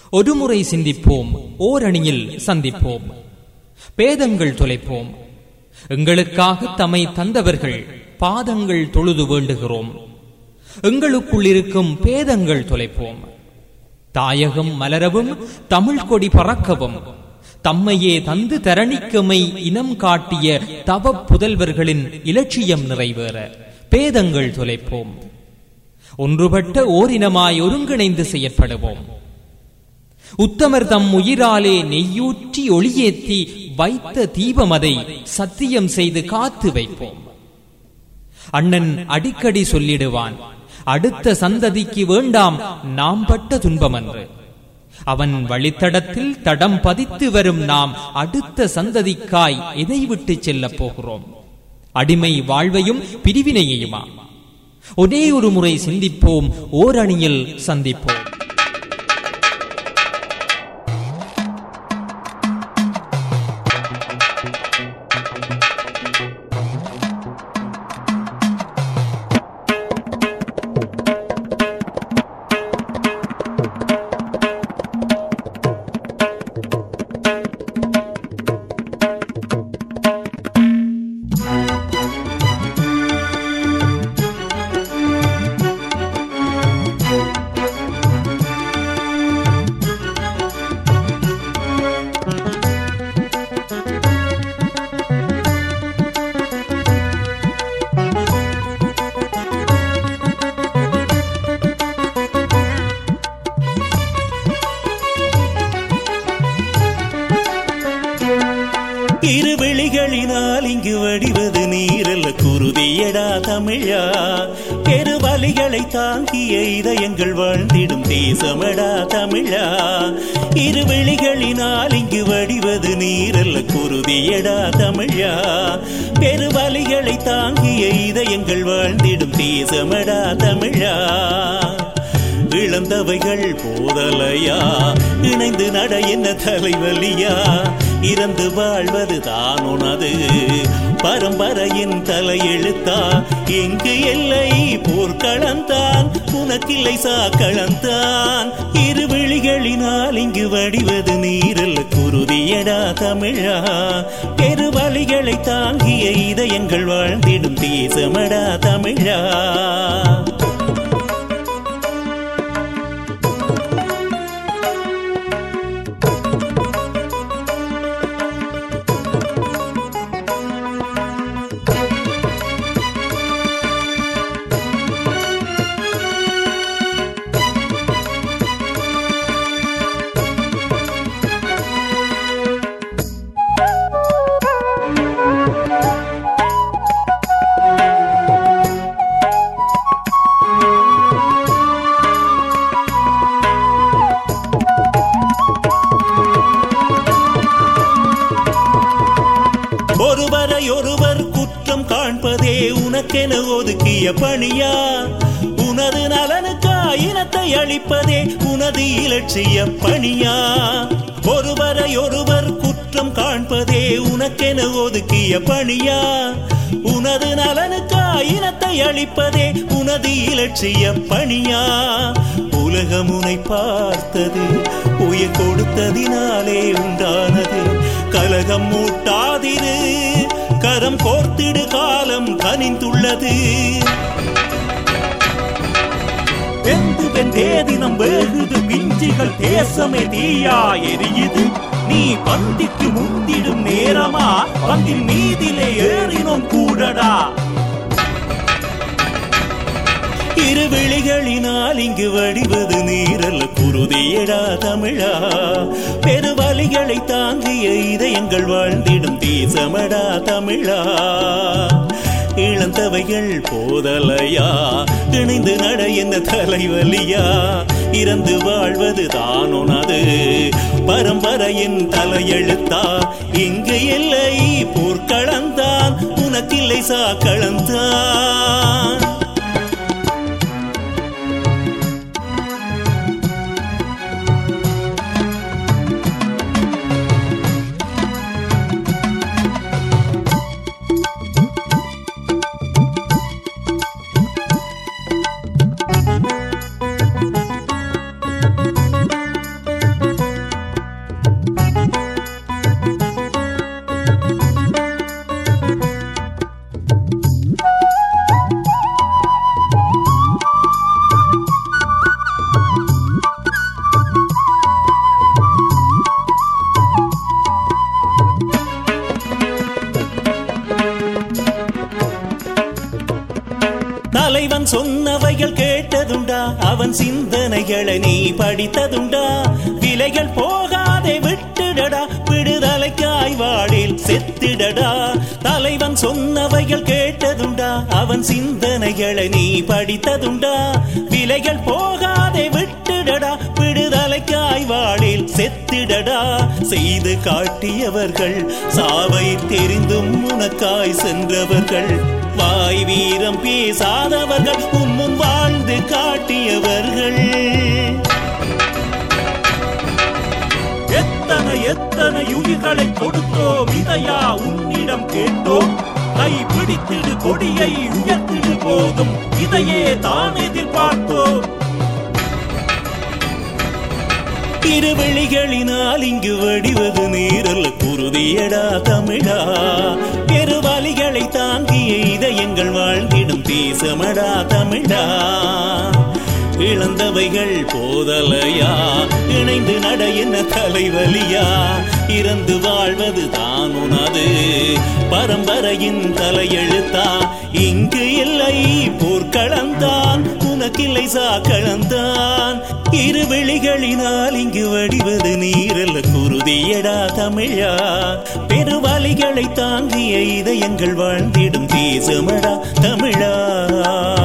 ஒருமுறை சிந்திப்போம் ஓரணியில் சந்திப்போம் பேதங்கள் தொலைப்போம் எங்களுக்காக தம்மை தந்தவர்கள் பாதங்கள் தொழுது வேண்டுகிறோம் எங்களுக்குள் இருக்கும் பேதங்கள் தொலைப்போம் தாயகம் மலரவும் தமிழ் கொடி பறக்கவும் தம்மையே தந்து தரணிக்கமை இனம் காட்டிய தவ புதல்வர்களின் இலட்சியம் நிறைவேற பேதங்கள் தொலைப்போம் ஒன்றுபட்ட ஓரினமாய் ஒருங்கிணைந்து செயற்படுவோம் உத்தமர் தம் உயிராலே நெய்யூற்றி ஒளியேத்தி வைத்த தீபமதை சத்தியம் செய்து காத்து வைப்போம் அண்ணன் அடிக்கடி சொல்லிடுவான் அடுத்த சந்ததிக்கு வேண்டாம் நாம் பட்ட துன்பமன்று அவன் வழித்தடத்தில் தடம் பதித்து வரும் நாம் அடுத்த சந்ததிக்காய் எதை விட்டு செல்லப் போகிறோம் அடிமை வாழ்வையும் பிரிவினையுமா ஒரே ஒரு முறை சிந்திப்போம் ஓரணியில் சந்திப்போம் இரு விழிகளினால் இங்கு வடிவது நீரல்ல குருதியடா தமிழா பெருவலிகளை தாங்கிய இதயங்கள் வாழ்ந்திடும் தேசமடா தமிழா இரு விழிகளினால் இங்கு வடிவது நீரல்ல குருதியடா தமிழா பெருவலிகளை தாங்கிய இதயங்கள் வாழ்ந்திடும் தேசமடா தமிழா இழந்தவைகள் போதலையா இணைந்து நட என்ன தலைவலியா இறந்து வாழ்வது தான் உனது பரம்பரையின் தலையெழுத்தா எங்கு எல்லை போர்க்களந்தான் உனக்கில்லை சாக்களந்தான் இரு விழிகளினால் இங்கு வடிவது நீரல் குருதியடா தமிழா பெருவலிகளை தாங்கிய இதயங்கள் வாழ்ந்திடும் தேசமடா தமிழா ஒருவரை ஒருவர் குற்றம் காண்பதே உனக்கென ஒதுக்கிய பணியா உனது நலனுக்கா இனத்தை அழிப்பதே உனது இலட்சிய பணியா ஒருவரை ஒருவர் குற்றம் காண்பதே உனக்கென ஒதுக்கிய பணியா உனது நலனுக்கா இனத்தை அழிப்பதே உனது இலட்சிய பணியா உலகம் உனை பார்த்தது உயிர் கொடுத்ததினாலே உண்டானது கலகம் மூட்டாதிரு கரம் கோர்த்திடு காலம் கனிந்துள்ளது வெந்து வெந்தே தினம் வேகுது பிஞ்சுகள் தேசமே தீயா எரியுது நீ பந்திக்கு முந்திடும் நேரமா பந்தின் மீதிலே ஏறினோம் கூடடா இரு விழிகளினால் இங்கு வடிவது நீரல்ல குருதியடா தமிழா பெருவலிகளை தாங்கிய இதயங்கள் வாழ்ந்திடும் தேசமடா தமிழா இளந்தவைகள் போதலையா இணைந்து நட என்ன தலைவலியா இறந்து வாழ்வது தான் உனது பரம்பரையின் தலையெழுத்தா இங்கு இல்லை போர்க்களந்தான் உனக்கில்லை சாக்களந்தான் தலைவன் சொன்னவைகள் கேட்டதுண்டா அவன் சிந்தனைகளை நீ படித்ததுண்டா விலைகள் போகாதே விட்டுடடா விடுதலைக்காய் வாழில் செத்திடடா தலைவன் சொன்னவைகள் கேட்டதுண்டா அவன் சிந்தனைகளை நீ படித்ததுண்டா விலைகள் போகாதே விட்டுடடா விடுதலைக்காய் வாழில் செத்திடடா செய்து காட்டியவர்கள் சாவை தெரிந்தும் உனக்காய் சென்றவர்கள் வாய் வீரம் பேசாதவர்கள் உம்மும் வாழ்ந்து காட்டியவர்கள் எத்தனை எத்தனை உயிர்களை கொடுத்தோம் இதையா உன்னிடம் கேட்டோம் கை பிடித்திடு கொடியை உயர்த்திடு போதும் இதையே தான் எதிர்பார்த்தோம் திருவெளிகளினால் இங்கு வடிவது நீரல்ல குருதியடா தமிழா பெருவலிகளை தாங்கிய இதயங்கள் வாழ்ந்திடும் தேசமடா தமிழா இழந்தவைகள் போதலையா இணைந்து நட என்ன தலைவலியா இறந்து வாழ்வது தான் உனது பரம்பரையின் தலையெழுத்தா இங்கு இல்லை போர்க்களந்தான் உனக்கில்லை சாக்களந்தான் இரு வெளிகளினால் இங்கு வடிவது நீரல்ல குருதியடா தமிழா பெருவலிகளை தாங்கிய இதயங்கள் வாழ்ந்திடும் தேசமடா தமிழா